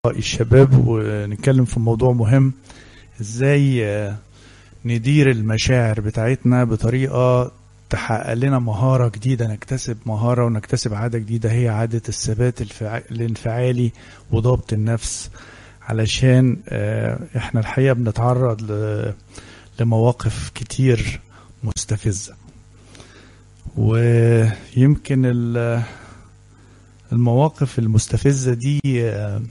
الشباب ونتكلم في موضوع مهم ازاي آه، ندير المشاعر بتاعتنا بطريقة تحقق لنا مهارة جديدة نكتسب مهارة ونكتسب عادة جديدة هي عادة الثبات الفع- الانفعالي وضبط النفس علشان آه، احنا الحقيقة بنتعرض ل- لمواقف كتير مستفزة ويمكن ال- المواقف المستفزة دي آه،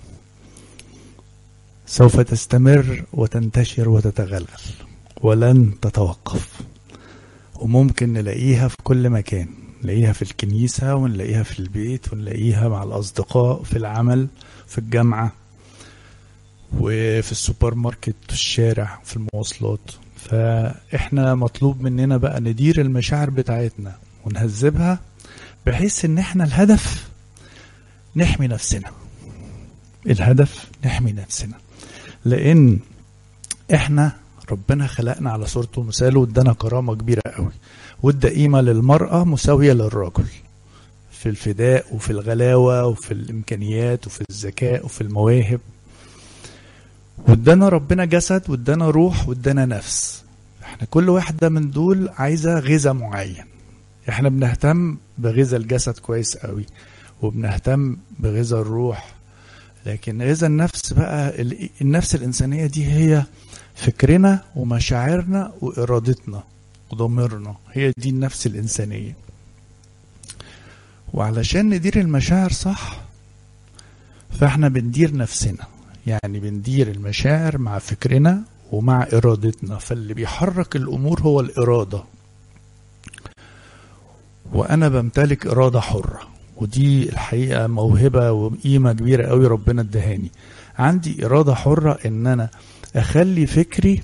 سوف تستمر وتنتشر وتتغلغل ولن تتوقف وممكن نلاقيها في كل مكان نلاقيها في الكنيسة ونلاقيها في البيت ونلاقيها مع الأصدقاء في العمل في الجامعة وفي السوبر ماركت في الشارع في المواصلات فإحنا مطلوب مننا بقى ندير المشاعر بتاعتنا ونهذبها بحيث ان احنا الهدف نحمي نفسنا الهدف نحمي نفسنا لان احنا ربنا خلقنا على صورته ومثاله وادانا كرامه كبيره قوي وادى قيمه للمراه مساويه للرجل في الفداء وفي الغلاوه وفي الامكانيات وفي الذكاء وفي المواهب وادانا ربنا جسد وادانا روح وادانا نفس احنا كل واحده من دول عايزه غذاء معين احنا بنهتم بغذاء الجسد كويس قوي وبنهتم بغذاء الروح لكن غذاء النفس بقى ال- النفس الإنسانية دي هي فكرنا ومشاعرنا وإرادتنا وضميرنا هي دي النفس الإنسانية وعلشان ندير المشاعر صح فاحنا بندير نفسنا يعني بندير المشاعر مع فكرنا ومع إرادتنا فاللي بيحرك الأمور هو الإرادة وأنا بمتلك إرادة حرة ودي الحقيقة موهبة وقيمة كبيرة قوي ربنا ادهاني عندي إرادة حرة إن أنا أخلي فكري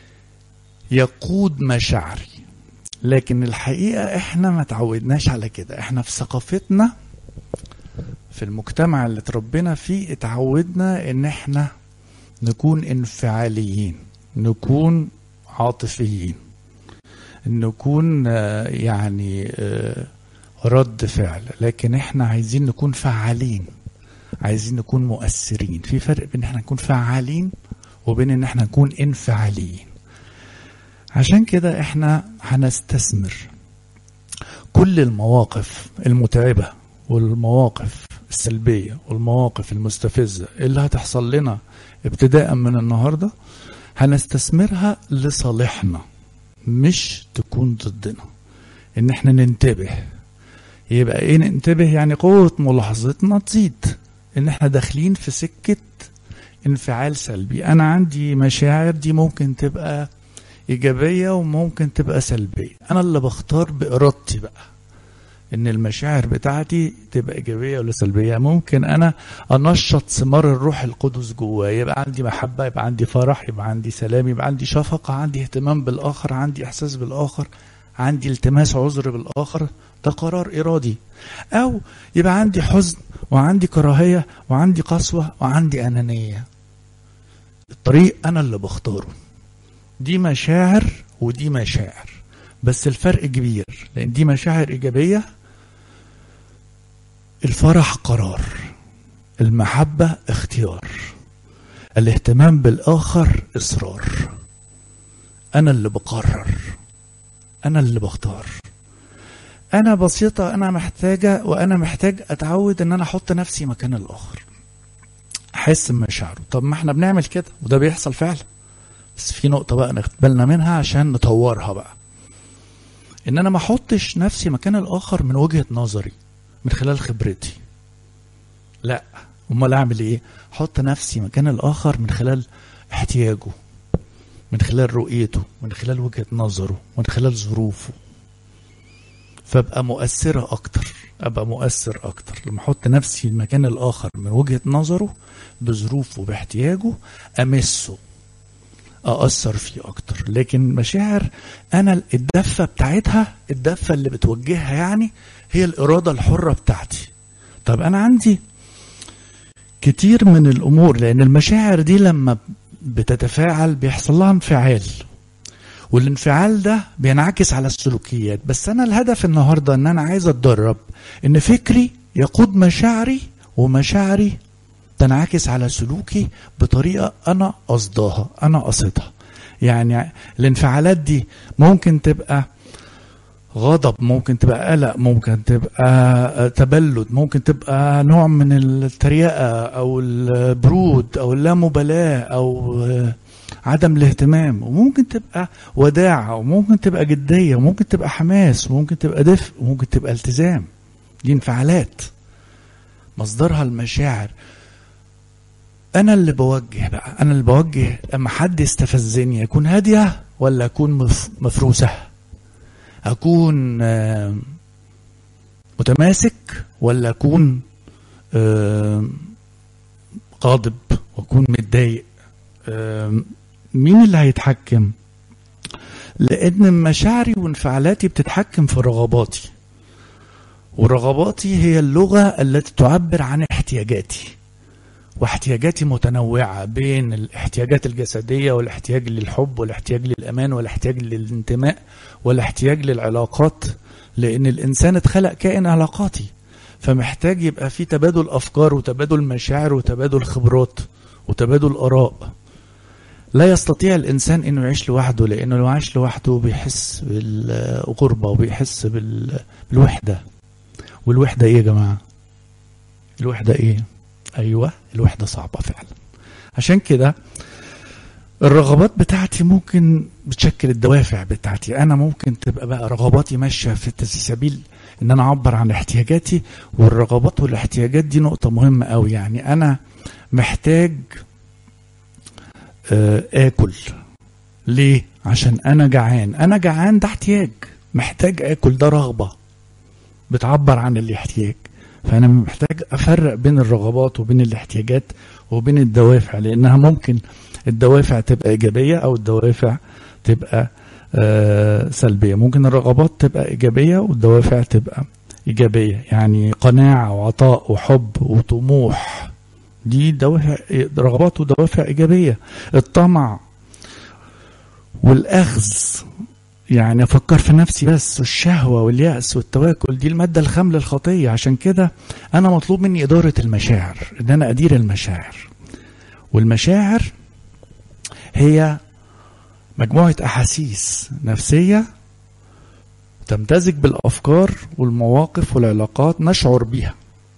يقود مشاعري لكن الحقيقة إحنا ما تعودناش على كده إحنا في ثقافتنا في المجتمع اللي اتربينا فيه اتعودنا إن إحنا نكون انفعاليين نكون عاطفيين نكون آه، يعني آه، رد فعل لكن احنا عايزين نكون فعالين عايزين نكون مؤثرين في فرق بين احنا نكون فعالين وبين ان احنا نكون انفعاليين عشان كده احنا هنستثمر كل المواقف المتعبة والمواقف السلبية والمواقف المستفزة اللي هتحصل لنا ابتداء من النهاردة هنستثمرها لصالحنا مش تكون ضدنا ان احنا ننتبه يبقى ايه ننتبه يعني قوة ملاحظتنا تزيد ان احنا داخلين في سكة انفعال سلبي انا عندي مشاعر دي ممكن تبقى ايجابية وممكن تبقى سلبية انا اللي بختار بارادتي بقى ان المشاعر بتاعتي تبقى ايجابية ولا سلبية ممكن انا انشط ثمار الروح القدس جوايا يبقى عندي محبة يبقى عندي فرح يبقى عندي سلام يبقى عندي شفقة عندي اهتمام بالاخر عندي احساس بالاخر عندي التماس عذر بالاخر ده قرار ارادي او يبقى عندي حزن وعندي كراهيه وعندي قسوه وعندي انانيه الطريق انا اللي بختاره دي مشاعر ودي مشاعر بس الفرق كبير لان دي مشاعر ايجابيه الفرح قرار المحبه اختيار الاهتمام بالاخر اصرار انا اللي بقرر انا اللي بختار انا بسيطه انا محتاجه وانا محتاج اتعود ان انا احط نفسي مكان الاخر احس بمشاعره طب ما احنا بنعمل كده وده بيحصل فعلا بس في نقطه بقى ناخد بالنا منها عشان نطورها بقى ان انا ما احطش نفسي مكان الاخر من وجهه نظري من خلال خبرتي لا امال اعمل ايه احط نفسي مكان الاخر من خلال احتياجه من خلال رؤيته من خلال وجهة نظره من خلال ظروفه فابقى مؤثرة أكتر أبقى مؤثر أكتر لما أحط نفسي مكان الآخر من وجهة نظره بظروفه باحتياجه أمسه أأثر فيه أكتر لكن مشاعر أنا الدفة بتاعتها الدفة اللي بتوجهها يعني هي الإرادة الحرة بتاعتي طب أنا عندي كتير من الأمور لأن المشاعر دي لما بتتفاعل بيحصل لها انفعال والانفعال ده بينعكس على السلوكيات بس انا الهدف النهارده ان انا عايز اتدرب ان فكري يقود مشاعري ومشاعري تنعكس على سلوكي بطريقة أنا قصداها أنا قصدها يعني الانفعالات دي ممكن تبقى غضب ممكن تبقى قلق ممكن تبقى تبلد ممكن تبقى نوع من التريقة أو البرود أو اللامبالاة أو عدم الاهتمام وممكن تبقى وداعة وممكن تبقى جدية وممكن تبقى حماس وممكن تبقى دفء وممكن تبقى التزام دي انفعالات مصدرها المشاعر انا اللي بوجه بقى انا اللي بوجه اما حد يستفزني اكون هاديه ولا اكون مفروسه اكون متماسك ولا اكون غاضب واكون متضايق مين اللي هيتحكم لان مشاعري وانفعالاتي بتتحكم في رغباتي ورغباتي هي اللغه التي تعبر عن احتياجاتي واحتياجاتي متنوعة بين الاحتياجات الجسدية والاحتياج للحب والاحتياج للأمان والاحتياج للانتماء والاحتياج للعلاقات لأن الإنسان اتخلق كائن علاقاتي فمحتاج يبقى في تبادل أفكار وتبادل مشاعر وتبادل خبرات وتبادل آراء لا يستطيع الإنسان إنه يعيش لوحده لأنه لو عايش لوحده بيحس بالغربة وبيحس بالوحدة والوحدة إيه يا جماعة؟ الوحدة إيه؟ ايوه الوحده صعبه فعلا عشان كده الرغبات بتاعتي ممكن بتشكل الدوافع بتاعتي انا ممكن تبقى بقى رغباتي ماشيه في سبيل ان انا اعبر عن احتياجاتي والرغبات والاحتياجات دي نقطه مهمه قوي يعني انا محتاج اكل ليه عشان انا جعان انا جعان ده احتياج محتاج اكل ده رغبه بتعبر عن الاحتياج فانا محتاج افرق بين الرغبات وبين الاحتياجات وبين الدوافع لانها ممكن الدوافع تبقى ايجابيه او الدوافع تبقى آه سلبيه ممكن الرغبات تبقى ايجابيه والدوافع تبقى ايجابيه يعني قناعه وعطاء وحب وطموح دي دوافع رغبات ودوافع ايجابيه الطمع والاخذ يعني افكر في نفسي بس والشهوه والياس والتواكل دي الماده الخام للخطيه عشان كده انا مطلوب مني اداره المشاعر ان انا ادير المشاعر والمشاعر هي مجموعه احاسيس نفسيه تمتزج بالافكار والمواقف والعلاقات نشعر بيها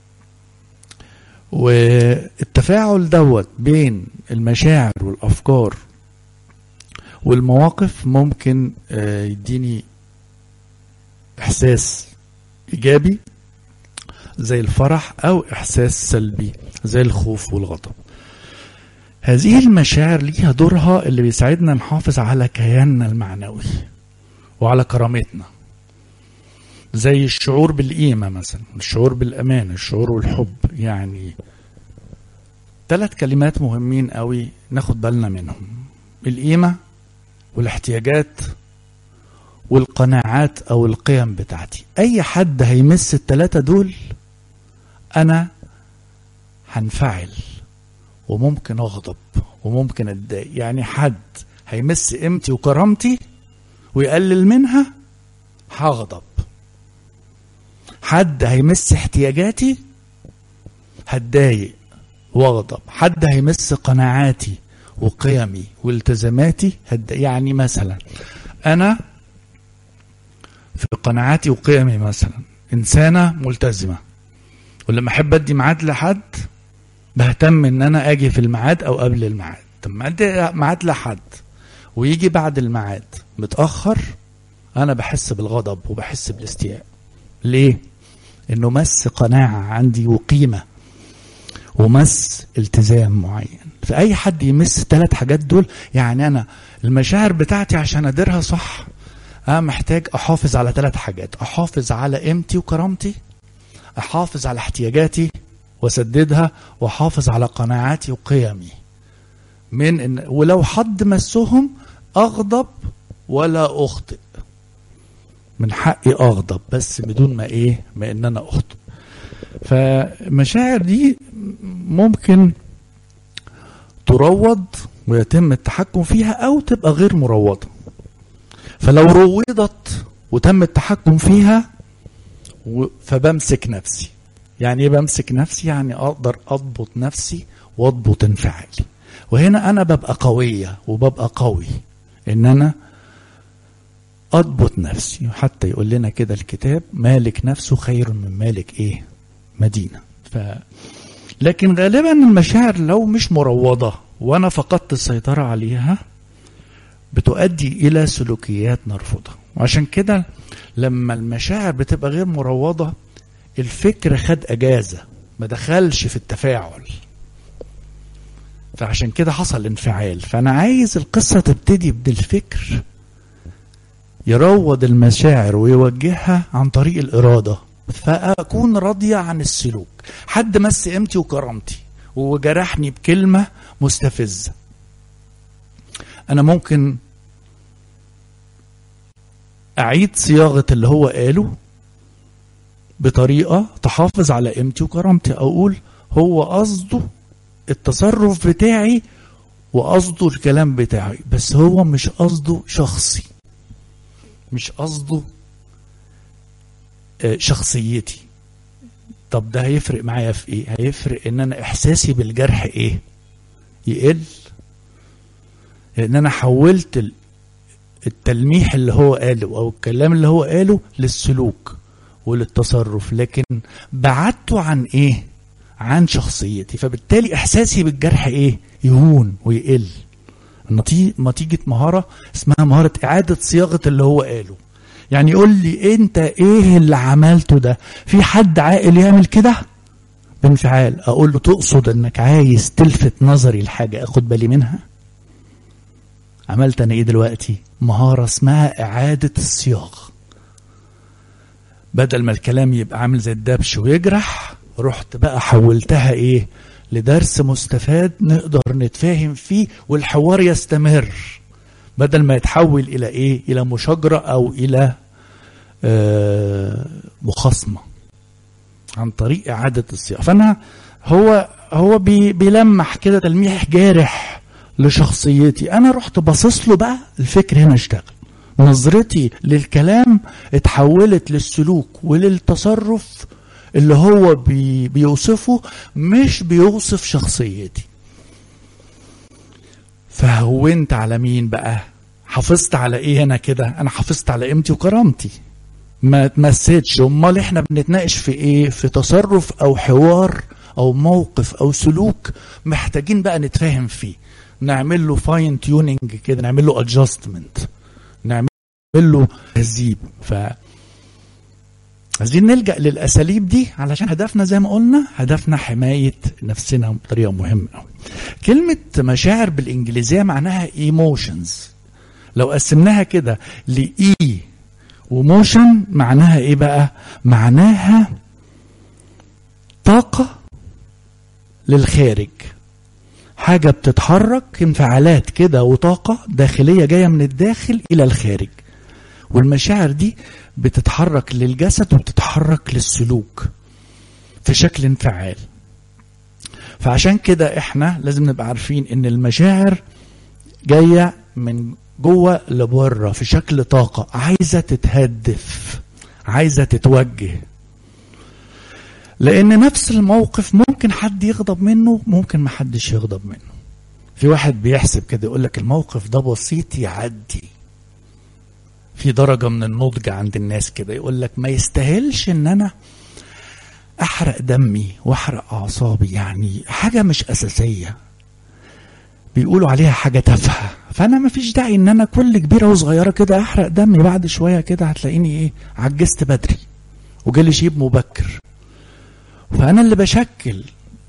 والتفاعل دوت بين المشاعر والافكار والمواقف ممكن يديني احساس ايجابي زي الفرح او احساس سلبي زي الخوف والغضب هذه المشاعر ليها دورها اللي بيساعدنا نحافظ على كياننا المعنوي وعلى كرامتنا زي الشعور بالقيمه مثلا الشعور بالامان الشعور بالحب يعني ثلاث كلمات مهمين قوي ناخد بالنا منهم القيمه والاحتياجات والقناعات او القيم بتاعتي اي حد هيمس التلاتة دول انا هنفعل وممكن اغضب وممكن اتضايق يعني حد هيمس قيمتي وكرامتي ويقلل منها هغضب حد هيمس احتياجاتي هتضايق واغضب حد هيمس قناعاتي وقيمي والتزاماتي يعني مثلا انا في قناعاتي وقيمي مثلا انسانه ملتزمه ولما احب ادي ميعاد لحد بهتم ان انا اجي في الميعاد او قبل الميعاد طب ما ادي ميعاد لحد ويجي بعد الميعاد متاخر انا بحس بالغضب وبحس بالاستياء ليه انه مس قناعه عندي وقيمه ومس التزام معين فاي حد يمس الثلاث حاجات دول يعني انا المشاعر بتاعتي عشان اديرها صح انا محتاج احافظ على ثلاث حاجات احافظ على قيمتي وكرامتي احافظ على احتياجاتي واسددها واحافظ على قناعاتي وقيمي من إن ولو حد مسهم اغضب ولا اخطئ من حقي اغضب بس بدون ما ايه ما ان انا اخطئ فمشاعر دي ممكن تروض ويتم التحكم فيها او تبقى غير مروضه فلو روضت وتم التحكم فيها فبمسك نفسي يعني ايه بمسك نفسي يعني اقدر اضبط نفسي واضبط انفعالي وهنا انا ببقى قويه وببقى قوي ان انا اضبط نفسي وحتى يقول لنا كده الكتاب مالك نفسه خير من مالك ايه مدينه ف لكن غالبا المشاعر لو مش مروضه وانا فقدت السيطره عليها بتؤدي الى سلوكيات نرفضها وعشان كده لما المشاعر بتبقى غير مروضه الفكر خد اجازه ما دخلش في التفاعل فعشان كده حصل انفعال فانا عايز القصه تبتدي بالفكر يروض المشاعر ويوجهها عن طريق الاراده فاكون راضيه عن السلوك حد مس قيمتي وكرامتي وجرحني بكلمه مستفزه انا ممكن اعيد صياغه اللي هو قاله بطريقه تحافظ على قيمتي وكرامتي اقول هو قصده التصرف بتاعي وقصده الكلام بتاعي بس هو مش قصده شخصي مش قصده شخصيتي طب ده هيفرق معايا في ايه هيفرق ان انا احساسي بالجرح ايه يقل لان انا حولت التلميح اللي هو قاله او الكلام اللي هو قاله للسلوك وللتصرف لكن بعدته عن ايه عن شخصيتي فبالتالي احساسي بالجرح ايه يهون ويقل نتيجة مهارة اسمها مهارة إعادة صياغة اللي هو قاله يعني يقول لي انت ايه اللي عملته ده في حد عاقل يعمل كده بانفعال اقول له تقصد انك عايز تلفت نظري لحاجة اخد بالي منها عملت انا ايه دلوقتي مهارة اسمها اعادة الصياغة بدل ما الكلام يبقى عامل زي الدبش ويجرح رحت بقى حولتها ايه لدرس مستفاد نقدر نتفاهم فيه والحوار يستمر بدل ما يتحول الى ايه الى مشاجره او الى آه مخاصمه عن طريق اعاده الصياغه فانا هو هو بي بيلمح كده تلميح جارح لشخصيتي انا رحت باصص له بقى الفكر هنا اشتغل نظرتي للكلام اتحولت للسلوك وللتصرف اللي هو بي بيوصفه مش بيوصف شخصيتي فهونت على مين بقى حافظت على ايه انا كده انا حافظت على قيمتي وكرامتي ما تمسيتش امال احنا بنتناقش في ايه في تصرف او حوار او موقف او سلوك محتاجين بقى نتفاهم فيه نعمل له فاين تيوننج كده نعمل له ادجستمنت نعمل له تهذيب ف عايزين نلجا للاساليب دي علشان هدفنا زي ما قلنا هدفنا حمايه نفسنا بطريقه مهمه قوي كلمه مشاعر بالانجليزيه معناها ايموشنز لو قسمناها كده لاي وموشن معناها ايه بقى معناها طاقه للخارج حاجه بتتحرك انفعالات كده وطاقه داخليه جايه من الداخل الى الخارج والمشاعر دي بتتحرك للجسد وبتتحرك للسلوك في شكل انفعال فعشان كده احنا لازم نبقى عارفين ان المشاعر جايه من جوه لبره في شكل طاقه عايزه تتهدف عايزه تتوجه لان نفس الموقف ممكن حد يغضب منه ممكن ما حدش يغضب منه في واحد بيحسب كده يقول لك الموقف ده بسيط يعدي في درجة من النضج عند الناس كده يقول لك ما يستاهلش ان انا احرق دمي واحرق اعصابي يعني حاجة مش اساسية بيقولوا عليها حاجة تافهة فانا ما فيش داعي ان انا كل كبيرة وصغيرة كده احرق دمي بعد شوية كده هتلاقيني ايه عجزت بدري وجالي شيب مبكر فانا اللي بشكل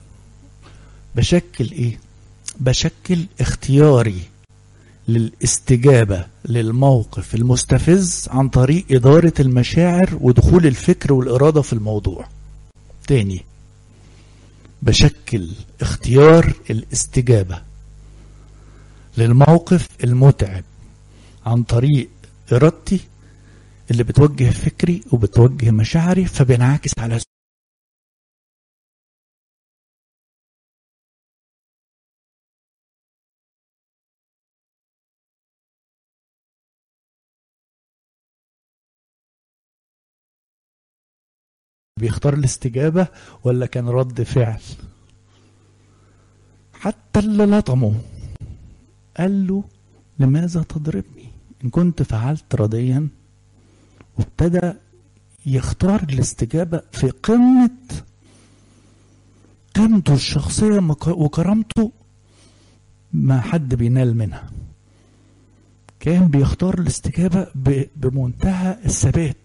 بشكل ايه بشكل اختياري للاستجابه للموقف المستفز عن طريق اداره المشاعر ودخول الفكر والاراده في الموضوع. تاني بشكل اختيار الاستجابه للموقف المتعب عن طريق ارادتي اللي بتوجه فكري وبتوجه مشاعري فبينعكس على بيختار الاستجابة ولا كان رد فعل حتى اللي لطمه قال له لماذا تضربني إن كنت فعلت رضيا وابتدى يختار الاستجابة في قمة قيمته الشخصية وكرامته ما حد بينال منها كان بيختار الاستجابة بمنتهى الثبات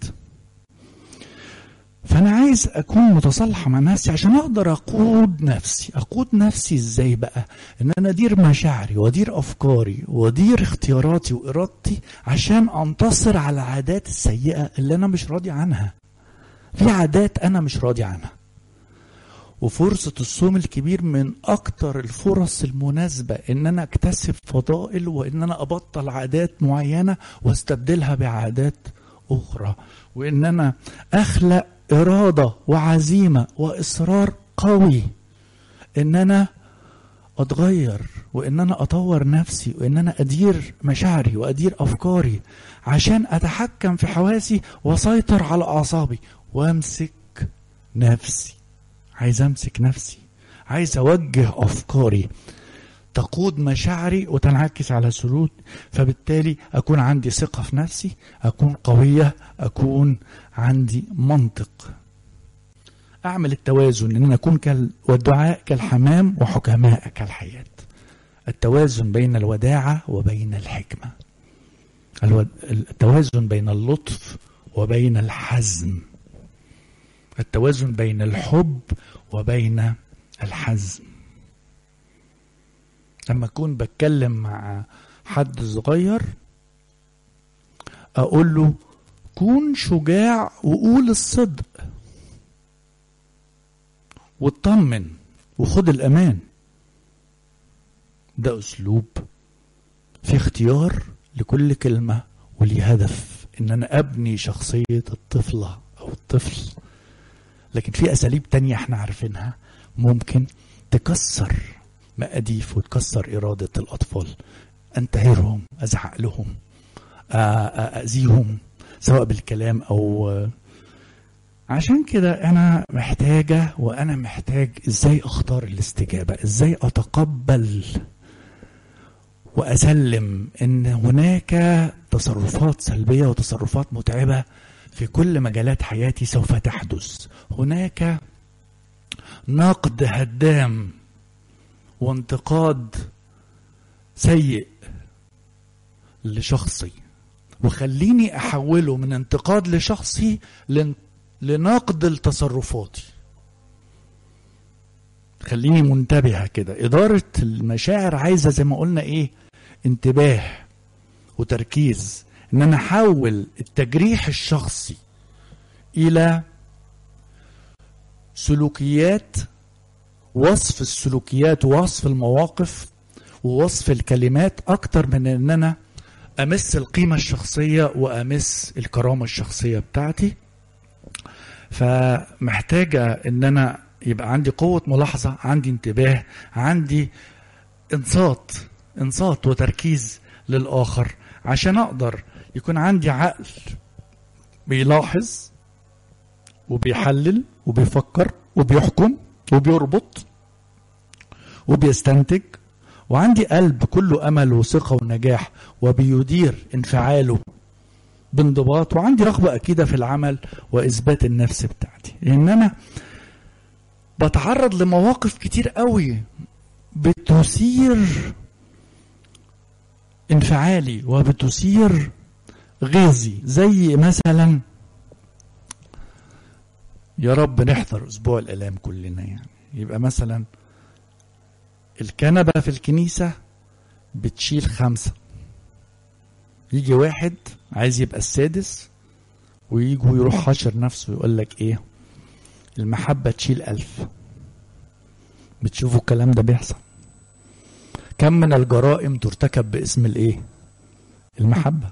فأنا عايز أكون متصالحة مع نفسي عشان أقدر أقود نفسي أقود نفسي إزاي بقى إن أنا أدير مشاعري وأدير أفكاري وأدير اختياراتي وإرادتي عشان أنتصر على العادات السيئة اللي أنا مش راضي عنها في عادات أنا مش راضي عنها وفرصة الصوم الكبير من أكتر الفرص المناسبة إن أنا أكتسب فضائل وإن أنا أبطل عادات معينة واستبدلها بعادات أخرى وإن أنا أخلق إرادة وعزيمة وإصرار قوي إن أنا أتغير وإن أنا أطور نفسي وإن أنا أدير مشاعري وأدير أفكاري عشان أتحكم في حواسي وأسيطر على أعصابي وأمسك نفسي عايز أمسك نفسي عايز أوجه أفكاري تقود مشاعري وتنعكس على سلوك فبالتالي أكون عندي ثقة في نفسي أكون قوية أكون عندي منطق أعمل التوازن إن أنا أكون كال والدعاء كالحمام وحكماء كالحياة التوازن بين الوداعة وبين الحكمة التوازن بين اللطف وبين الحزم التوازن بين الحب وبين الحزم لما اكون بتكلم مع حد صغير اقول له كون شجاع وقول الصدق واطمن وخد الامان ده اسلوب في اختيار لكل كلمه وليه هدف ان انا ابني شخصيه الطفله او الطفل لكن في اساليب تانية احنا عارفينها ممكن تكسر مقاديف وتكسر إرادة الأطفال أنتهرهم أزعق لهم أذيهم سواء بالكلام أو عشان كده أنا محتاجة وأنا محتاج إزاي أختار الاستجابة إزاي أتقبل وأسلم إن هناك تصرفات سلبية وتصرفات متعبة في كل مجالات حياتي سوف تحدث هناك نقد هدام وانتقاد سيء لشخصي وخليني احوله من انتقاد لشخصي لنقد لتصرفاتي خليني منتبهة كده إدارة المشاعر عايزة زي ما قلنا إيه انتباه وتركيز إن أنا أحول التجريح الشخصي إلى سلوكيات وصف السلوكيات ووصف المواقف ووصف الكلمات اكتر من ان انا امس القيمة الشخصية وامس الكرامة الشخصية بتاعتي فمحتاجة ان انا يبقى عندي قوة ملاحظة عندي انتباه عندي انصات انصات وتركيز للآخر عشان أقدر يكون عندي عقل بيلاحظ وبيحلل وبيفكر وبيحكم وبيربط وبيستنتج وعندي قلب كله امل وثقه ونجاح وبيدير انفعاله بانضباط وعندي رغبه اكيده في العمل واثبات النفس بتاعتي لان انا بتعرض لمواقف كتير قوي بتثير انفعالي وبتثير غيظي زي مثلا يا رب نحضر اسبوع الالام كلنا يعني يبقى مثلا الكنبه في الكنيسه بتشيل خمسه يجي واحد عايز يبقى السادس ويجي ويروح حاشر نفسه ويقول لك ايه المحبه تشيل الف بتشوفوا الكلام ده بيحصل كم من الجرائم ترتكب باسم الايه المحبه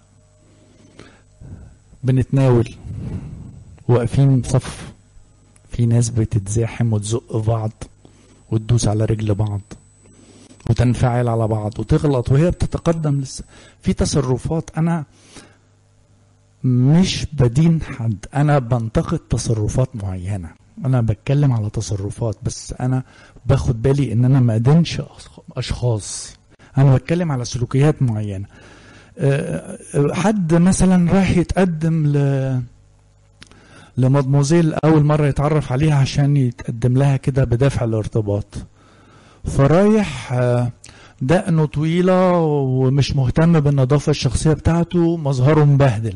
بنتناول واقفين صف في ناس بتتزاحم وتزق بعض وتدوس على رجل بعض وتنفعل على بعض وتغلط وهي بتتقدم لسه في تصرفات انا مش بدين حد انا بنتقد تصرفات معينه انا بتكلم على تصرفات بس انا باخد بالي ان انا ما ادينش اشخاص انا بتكلم على سلوكيات معينه أه، حد مثلا رايح يتقدم ل لمدموزيل اول مره يتعرف عليها عشان يتقدم لها كده بدافع الارتباط فرايح أه، دقنه طويله ومش مهتم بالنظافه الشخصيه بتاعته مظهره مبهدل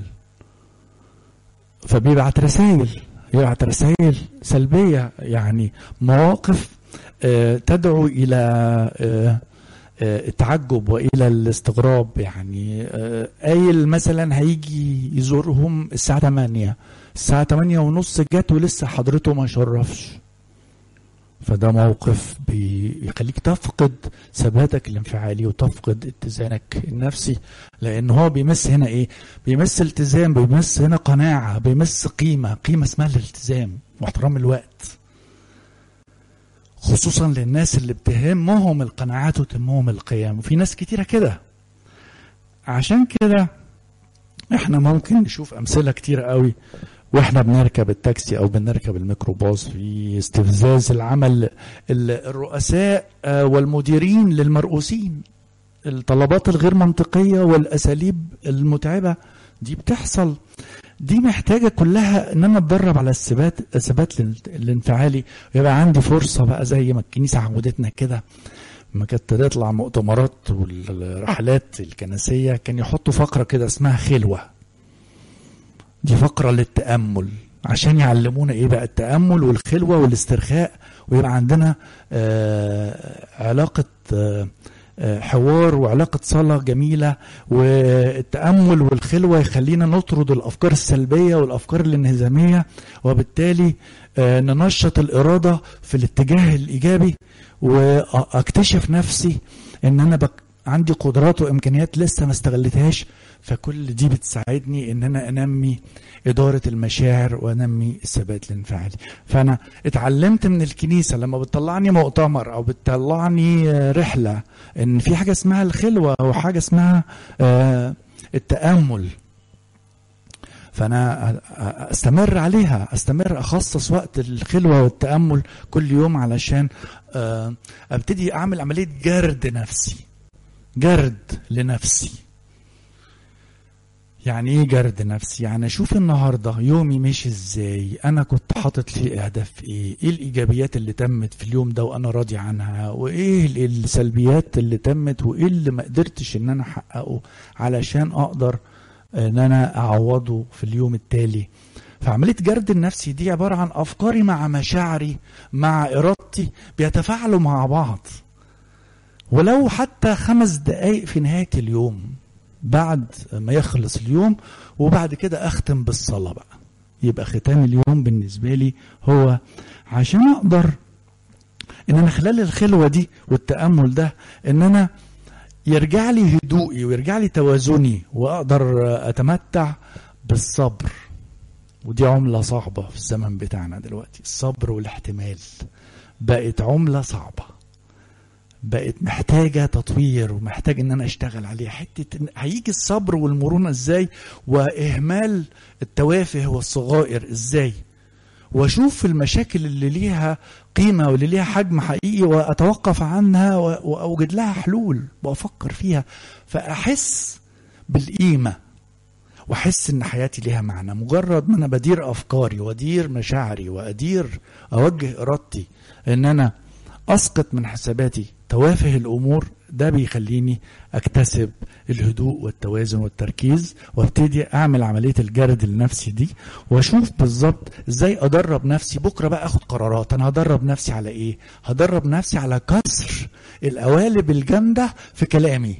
فبيبعت رسائل يبعت رسائل سلبيه يعني مواقف آه، تدعو الى آه، آه، التعجب والى الاستغراب يعني آه، قايل مثلا هيجي يزورهم الساعه 8 الساعه 8 ونص جت ولسه حضرته ما شرفش فده موقف بيخليك تفقد ثباتك الانفعالي وتفقد اتزانك النفسي لان هو بيمس هنا ايه بيمس التزام بيمس هنا قناعه بيمس قيمه قيمه اسمها الالتزام واحترام الوقت خصوصا للناس اللي بتهمهم القناعات وتهمهم القيم وفي ناس كتيره كده عشان كده احنا ممكن نشوف امثله كتيره قوي واحنا بنركب التاكسي او بنركب الميكروباص في استفزاز العمل ال- الرؤساء آه، والمديرين للمرؤوسين الطلبات الغير منطقيه والاساليب المتعبه دي بتحصل دي محتاجه كلها ان انا اتدرب على الثبات الثبات الان- الانفعالي ويبقى عندي فرصه بقى زي ما الكنيسه عودتنا كده لما كانت تطلع مؤتمرات والرحلات الكنسيه كان يحطوا فقره كده اسمها خلوه دي فقرة للتأمل عشان يعلمونا ايه بقى التأمل والخلوة والاسترخاء ويبقى عندنا آه علاقة آه آه، حوار وعلاقة صلاة جميلة والتأمل والخلوة يخلينا نطرد الأفكار السلبية والأفكار الانهزامية وبالتالي آه، ننشط الإرادة في الاتجاه الإيجابي وأكتشف نفسي إن أنا بك عندي قدرات وإمكانيات لسه ما استغلتهاش فكل دي بتساعدني ان انا انمي اداره المشاعر وانمي الثبات الانفعالي فانا اتعلمت من الكنيسه لما بتطلعني مؤتمر او بتطلعني آه، رحله ان في حاجه اسمها الخلوه وحاجه اسمها آه، التامل فانا أ- أ- استمر عليها استمر اخصص وقت الخلوه والتامل كل يوم علشان آه، ابتدي اعمل عمليه جرد نفسي جرد لنفسي يعني ايه جرد نفسي يعني اشوف النهارده يومي ماشي ازاي انا كنت حاطط لي اهداف ايه ايه الايجابيات اللي تمت في اليوم ده وانا راضي عنها وايه ال- السلبيات اللي تمت وايه اللي ما قدرتش ان انا احققه علشان اقدر ان انا اعوضه في اليوم التالي فعملية جرد النفسي دي عبارة عن أفكاري مع مشاعري مع إرادتي بيتفاعلوا مع بعض ولو حتى خمس دقايق في نهاية اليوم بعد ما يخلص اليوم وبعد كده أختم بالصلاة بقى يبقى ختام اليوم بالنسبة لي هو عشان أقدر إن أنا خلال الخلوة دي والتأمل ده إن أنا يرجع لي هدوئي ويرجع لي توازني وأقدر أتمتع بالصبر ودي عملة صعبة في الزمن بتاعنا دلوقتي الصبر والاحتمال بقت عملة صعبة بقت محتاجة تطوير ومحتاج ان انا اشتغل عليها حتة إن هيجي الصبر والمرونة ازاي واهمال التوافه والصغائر ازاي واشوف المشاكل اللي ليها قيمة واللي ليها حجم حقيقي واتوقف عنها و- واوجد لها حلول وافكر فيها فاحس بالقيمة واحس ان حياتي ليها معنى مجرد ما انا بدير افكاري وادير مشاعري وادير اوجه ارادتي ان انا اسقط من حساباتي توافه الامور ده بيخليني اكتسب الهدوء والتوازن والتركيز وابتدي اعمل عمليه الجرد النفسي دي واشوف بالظبط ازاي ادرب نفسي بكره بقى اخد قرارات انا هدرب نفسي على ايه هدرب نفسي على كسر القوالب الجامده في كلامي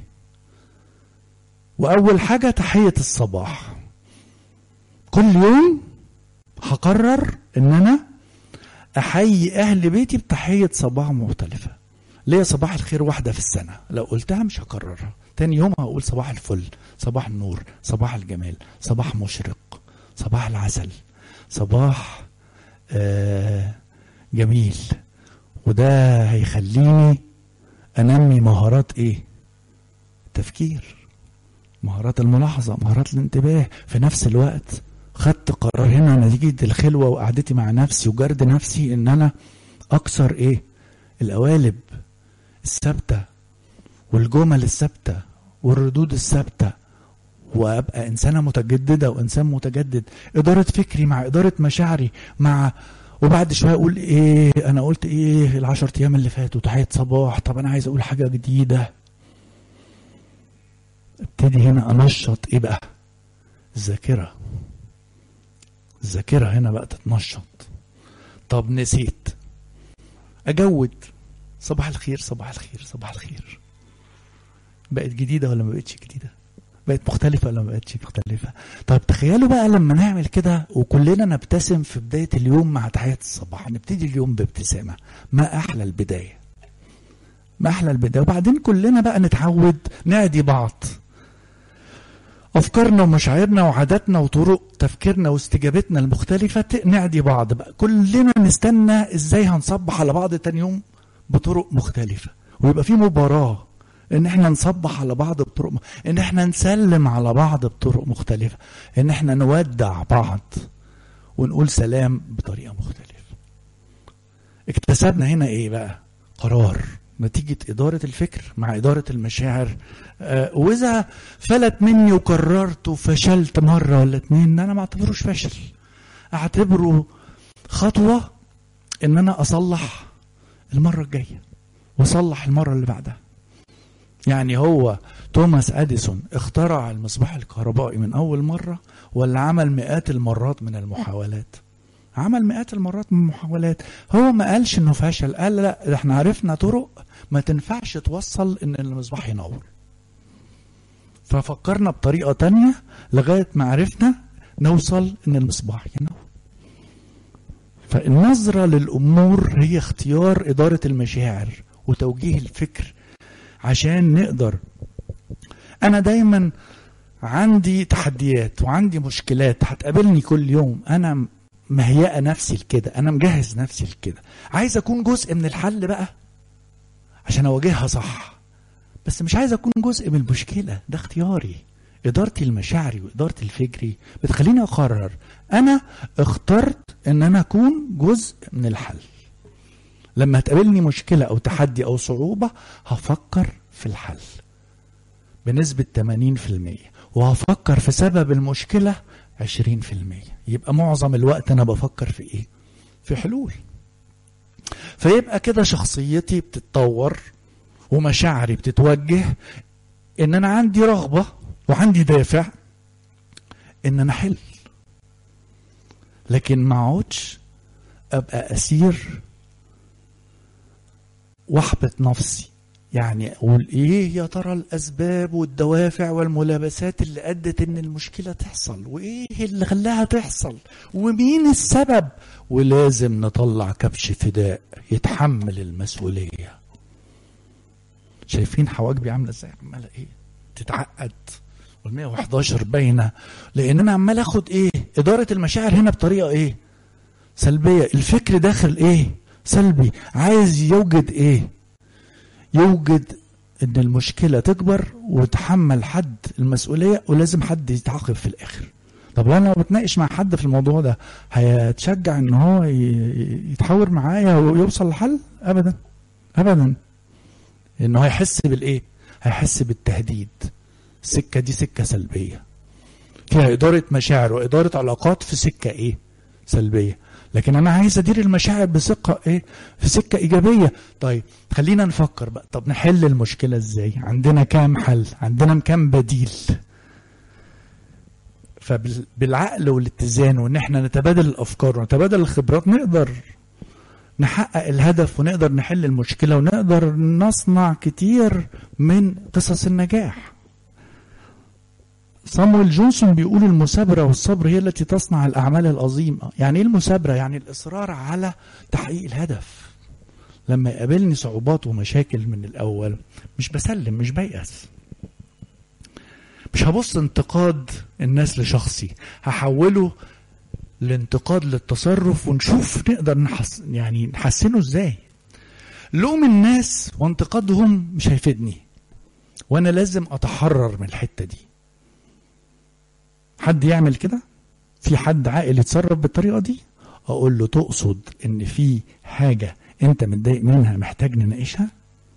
واول حاجه تحيه الصباح كل يوم هقرر ان انا احيي اهل بيتي بتحيه صباح مختلفه ليا صباح الخير واحده في السنه لو قلتها مش هكررها تاني يوم هقول صباح الفل صباح النور صباح الجمال صباح مشرق صباح العسل صباح آه جميل وده هيخليني انمي مهارات ايه تفكير مهارات الملاحظة مهارات الانتباه في نفس الوقت خدت قرار هنا نتيجة الخلوة وقعدتي مع نفسي وجرد نفسي ان انا اكسر ايه القوالب الثابتة والجمل الثابتة والردود الثابتة وابقى انسانة متجددة وانسان متجدد ادارة فكري مع ادارة مشاعري مع وبعد شوية اقول ايه انا قلت ايه العشر ايام اللي فاتوا تحية صباح طب انا عايز اقول حاجة جديدة ابتدي هنا انشط ايه بقى الذاكرة الذاكرة هنا بقى تتنشط طب نسيت اجود صباح الخير صباح الخير صباح الخير بقت جديدة ولا ما بقتش جديدة بقت مختلفة ولا ما بقتش مختلفة طب تخيلوا بقى لما نعمل كده وكلنا نبتسم في بداية اليوم مع تحية الصباح نبتدي اليوم بابتسامة ما أحلى البداية ما أحلى البداية وبعدين كلنا بقى نتعود نعدي بعض أفكارنا ومشاعرنا وعاداتنا وطرق تفكيرنا واستجابتنا المختلفة نعدي بعض بقى كلنا نستنى إزاي هنصبح على بعض تاني يوم بطرق مختلفة ويبقى في مباراة ان احنا نصبح على بعض بطرق م... ان احنا نسلم على بعض بطرق مختلفة ان احنا نودع بعض ونقول سلام بطريقة مختلفة اكتسبنا هنا ايه بقى قرار نتيجة إدارة الفكر مع إدارة المشاعر آه وإذا فلت مني وقررت وفشلت مرة ولا اتنين أنا ما اعتبروش فشل أعتبره خطوة إن أنا أصلح المرة الجاية وأصلح المرة اللي بعدها يعني هو توماس اديسون اخترع المصباح الكهربائي من اول مره ولا عمل مئات المرات من المحاولات عمل مئات المرات من المحاولات هو ما قالش انه فشل قال لا احنا عرفنا طرق ما تنفعش توصل ان المصباح ينور ففكرنا بطريقه تانية لغايه ما عرفنا نوصل ان المصباح ينور فالنظره للامور هي اختيار اداره المشاعر وتوجيه الفكر عشان نقدر انا دايما عندي تحديات وعندي مشكلات هتقابلني كل يوم انا مهيئه نفسي لكده انا مجهز نفسي لكده عايز اكون جزء من الحل بقى عشان اواجهها صح بس مش عايز اكون جزء من المشكله ده اختياري ادارتي المشاعري وادارتي الفكري بتخليني اقرر انا اخترت ان انا اكون جزء من الحل لما هتقابلني مشكلة أو تحدي أو صعوبة هفكر في الحل بنسبة 80% وهفكر في سبب المشكلة 20% يبقى معظم الوقت أنا بفكر في إيه؟ في حلول فيبقى كده شخصيتي بتتطور ومشاعري بتتوجه إن أنا عندي رغبة وعندي دافع إن أنا أحل لكن ما اقعدش ابقى اسير واحبط نفسي يعني اقول ايه يا ترى الاسباب والدوافع والملابسات اللي ادت ان المشكله تحصل وايه اللي خلاها تحصل ومين السبب ولازم نطلع كبش فداء يتحمل المسؤوليه شايفين حواجبي عامله ازاي عماله ايه تتعقد وال 111 باينه لان انا عمال اخد ايه اداره المشاعر هنا بطريقه ايه سلبيه الفكر داخل ايه سلبي عايز يوجد ايه يوجد ان المشكلة تكبر وتحمل حد المسؤولية ولازم حد يتعاقب في الاخر طب انا لو بتناقش مع حد في الموضوع ده هيتشجع ان هو يتحاور معايا ويوصل لحل ابدا ابدا انه هيحس بالايه هيحس بالتهديد السكة دي سكة سلبية فيها إدارة مشاعر وإدارة علاقات في سكة إيه سلبية لكن انا عايز ادير المشاعر بثقه ايه في سكه ايجابيه طيب خلينا نفكر بقى طب نحل المشكله ازاي عندنا كام حل عندنا كام بديل فبالعقل والاتزان وان احنا نتبادل الافكار ونتبادل الخبرات نقدر نحقق الهدف ونقدر نحل المشكله ونقدر نصنع كتير من قصص النجاح صامويل جونسون بيقول المثابرة والصبر هي التي تصنع الأعمال العظيمة يعني إيه المثابرة؟ يعني الإصرار على تحقيق الهدف لما يقابلني صعوبات ومشاكل من الأول مش بسلم مش بيأس مش هبص انتقاد الناس لشخصي هحوله لانتقاد للتصرف ونشوف نقدر نحس يعني نحسنه ازاي لوم الناس وانتقادهم مش هيفيدني وانا لازم اتحرر من الحته دي حد يعمل كده في حد عاقل يتصرف بالطريقه دي اقول له تقصد ان في حاجه انت متضايق منها محتاج نناقشها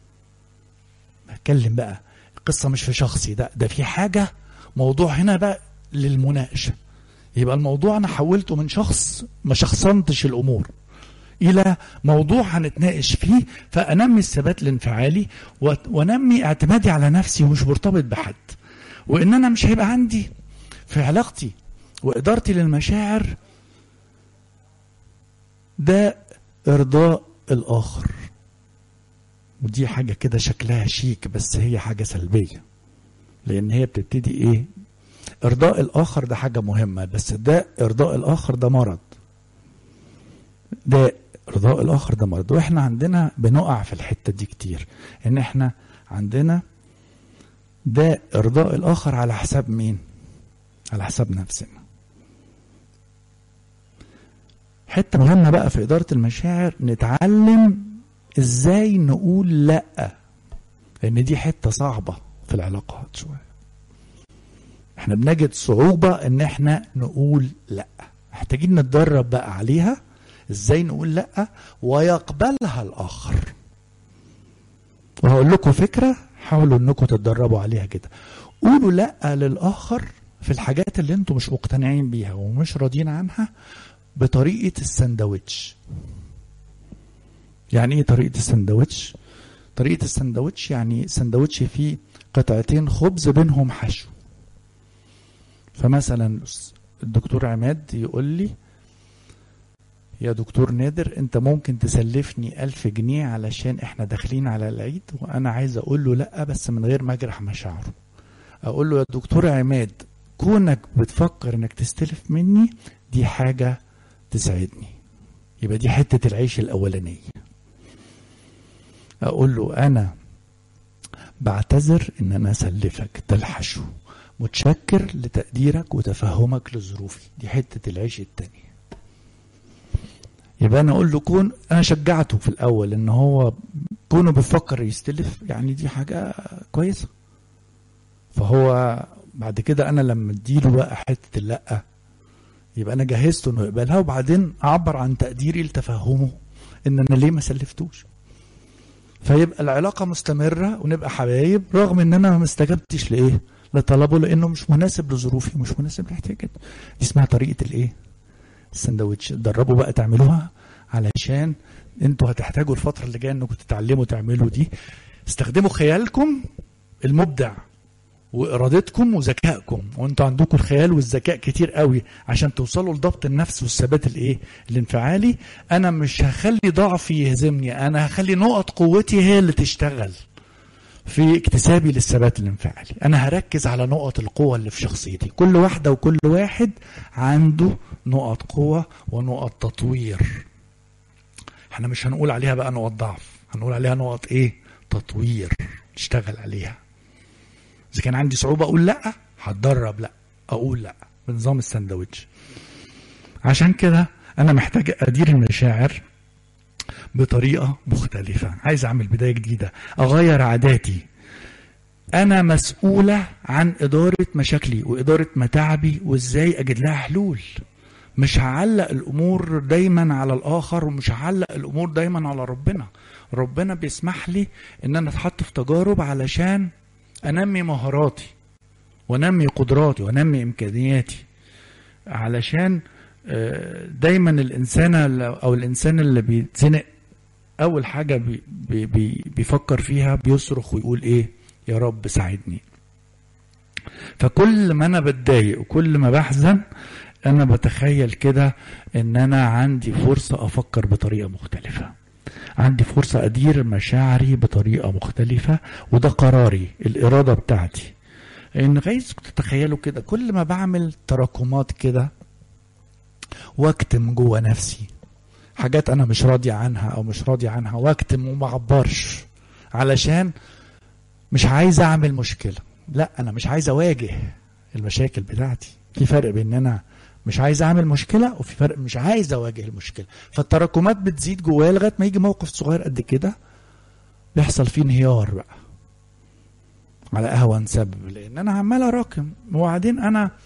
بتكلم بقى القصه مش في شخصي ده ده في حاجه موضوع هنا بقى للمناقشه يبقى الموضوع انا حولته من شخص ما شخصنتش الامور الى موضوع هنتناقش فيه فانمي الثبات الانفعالي وانمي اعتمادي على نفسي ومش مرتبط بحد وان انا مش هيبقى عندي في علاقتي وادارتي للمشاعر ده ارضاء الاخر ودي حاجة كده شكلها شيك بس هي حاجة سلبية لان هي بتبتدي ايه ارضاء الاخر ده حاجة مهمة بس ده ارضاء الاخر ده مرض ده ارضاء الاخر ده مرض واحنا عندنا بنقع في الحتة دي كتير ان احنا عندنا ده ارضاء الاخر على حساب مين على حساب نفسنا حته مهمه بقى في اداره المشاعر نتعلم ازاي نقول لا لان دي حته صعبه في العلاقات شويه احنا بنجد صعوبه ان احنا نقول لا محتاجين نتدرب بقى عليها ازاي نقول لا ويقبلها الاخر وهقول لكم فكره حاولوا انكم تتدربوا عليها كده قولوا لا للاخر في الحاجات اللي انتم مش مقتنعين بيها ومش راضيين عنها بطريقه السندوتش يعني ايه طريقه السندوتش طريقه السندوتش يعني سندوتش فيه قطعتين خبز بينهم حشو فمثلا الدكتور عماد يقول لي يا دكتور نادر انت ممكن تسلفني ألف جنيه علشان احنا داخلين على العيد وانا عايز اقول له لا بس من غير ما اجرح مشاعره اقول له يا دكتور عماد كونك بتفكر انك تستلف مني دي حاجة تسعدني يبقى دي حتة العيش الأولانية أقول له أنا بعتذر إن أنا أسلفك ده الحشو متشكر لتقديرك وتفهمك لظروفي دي حتة العيش التانية يبقى أنا أقول له كون أنا شجعته في الأول إن هو كونه بيفكر يستلف يعني دي حاجة كويسة فهو بعد كده أنا لما أديله بقى حتة اللأ يبقى أنا جهزته إنه يقبلها وبعدين أعبر عن تقديري لتفهمه إن أنا ليه ما سلفتوش فيبقى العلاقة مستمرة ونبقى حبايب رغم ان انا ما استجبتش لايه لطلبه لانه مش مناسب لظروفي مش مناسب لاحتياجاتي دي اسمها طريقة الايه السندوتش دربوا بقى تعملوها علشان انتوا هتحتاجوا الفترة اللي جاية انكم تتعلموا تعملوا دي استخدموا خيالكم المبدع وارادتكم وذكائكم وانتوا عندكم الخيال والذكاء كتير قوي عشان توصلوا لضبط النفس والثبات الايه الانفعالي انا مش هخلي ضعفي يهزمني انا هخلي نقط قوتي هي اللي تشتغل في اكتسابي للثبات الانفعالي انا هركز على نقط القوة اللي في شخصيتي كل واحدة وكل واحد عنده نقط قوة ونقط تطوير احنا مش هنقول عليها بقى نقط ضعف هنقول عليها نقط ايه تطوير نشتغل عليها اذا كان عندي صعوبه اقول لا هتدرب لا اقول لا بنظام الساندوتش عشان كده انا محتاج ادير المشاعر بطريقه مختلفه عايز اعمل بدايه جديده اغير عاداتي انا مسؤوله عن اداره مشاكلي واداره متاعبي وازاي اجد لها حلول مش هعلق الامور دايما على الاخر ومش هعلق الامور دايما على ربنا ربنا بيسمح لي ان انا اتحط في تجارب علشان انمي مهاراتي وانمي قدراتي وانمي امكانياتي علشان دايما الانسان او الانسان اللي بيتزنق اول حاجه بي بي بيفكر فيها بيصرخ ويقول ايه يا رب ساعدني فكل ما انا بتضايق وكل ما بحزن انا بتخيل كده ان انا عندي فرصه افكر بطريقه مختلفه عندي فرصة أدير مشاعري بطريقة مختلفة وده قراري الإرادة بتاعتي إن عايزكم تتخيلوا كده كل ما بعمل تراكمات كده واكتم جوه نفسي حاجات أنا مش راضي عنها أو مش راضي عنها واكتم وما أعبرش علشان مش عايز أعمل مشكلة لا أنا مش عايز أواجه المشاكل بتاعتي في فرق بين أنا مش عايز اعمل مشكله وفي فرق مش عايز اواجه المشكله فالتراكمات بتزيد جوايا لغايه ما يجي موقف صغير قد كده بيحصل فيه انهيار بقى على اهون سبب لان انا عمال اراكم وبعدين انا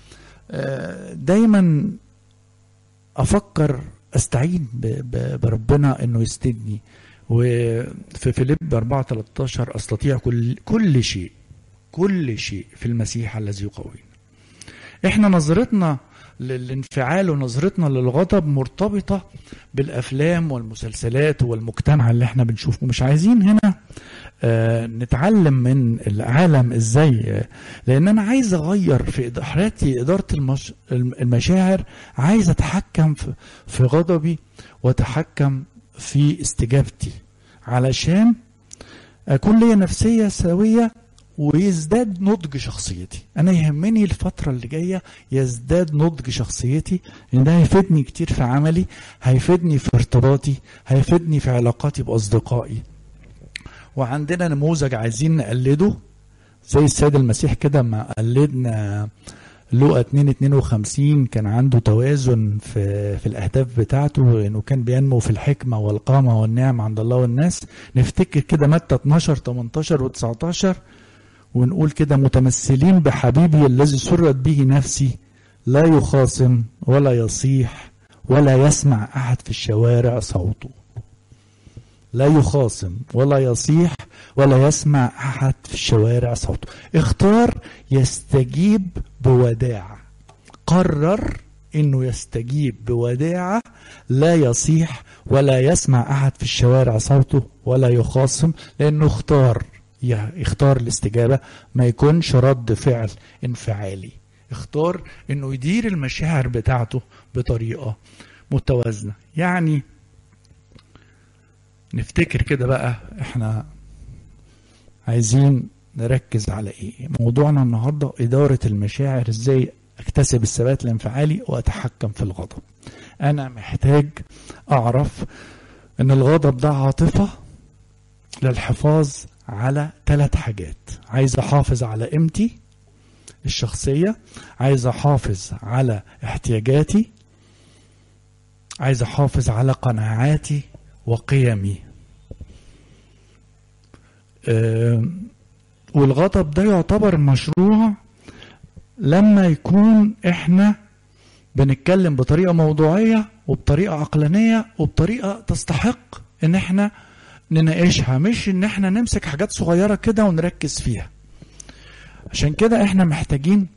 آه، دايما افكر استعين ب- ب- بربنا انه يسندني وفي فيليب 4 13 استطيع كل كل شيء كل شيء في المسيح الذي يقوينا احنا نظرتنا للانفعال ونظرتنا للغضب مرتبطة بالأفلام والمسلسلات والمجتمع اللي احنا بنشوفه مش عايزين هنا آه، نتعلم من العالم ازاي آه، لان انا عايز اغير في إد- حياتي اداره المش... الم- المشاعر عايز اتحكم في, في غضبي واتحكم في استجابتي علشان اكون ليا نفسيه سويه ويزداد نضج شخصيتي انا يهمني الفتره اللي جايه يزداد نضج شخصيتي ان ده هيفيدني كتير في عملي هيفيدني في ارتباطي هيفيدني في علاقاتي باصدقائي وعندنا نموذج عايزين نقلده زي السيد المسيح كده ما قلدنا لوقا 2 52 كان عنده توازن في في الاهداف بتاعته انه كان بينمو في الحكمه والقامه والنعم عند الله والناس نفتكر كده متى 12 18 و19 ونقول كده متمثلين بحبيبي الذي سرت به نفسي لا يخاصم ولا يصيح ولا يسمع احد في الشوارع صوته لا يخاصم ولا يصيح ولا يسمع احد في الشوارع صوته اختار يستجيب بوداعة قرر انه يستجيب بوداعة لا يصيح ولا يسمع احد في الشوارع صوته ولا يخاصم لانه اختار يختار الاستجابة ما يكونش رد فعل انفعالي اختار انه يدير المشاعر بتاعته بطريقة متوازنة يعني نفتكر كده بقى احنا عايزين نركز على ايه موضوعنا النهاردة ادارة المشاعر ازاي اكتسب الثبات الانفعالي واتحكم في الغضب انا محتاج اعرف ان الغضب ده عاطفة للحفاظ على ثلاث حاجات عايز احافظ على قيمتي الشخصية عايز احافظ على احتياجاتي عايز احافظ على قناعاتي وقيمي أه والغضب ده يعتبر مشروع لما يكون احنا بنتكلم بطريقة موضوعية وبطريقة عقلانية وبطريقة تستحق ان احنا نناقشها مش ان احنا نمسك حاجات صغيرة كده ونركز فيها عشان كده احنا محتاجين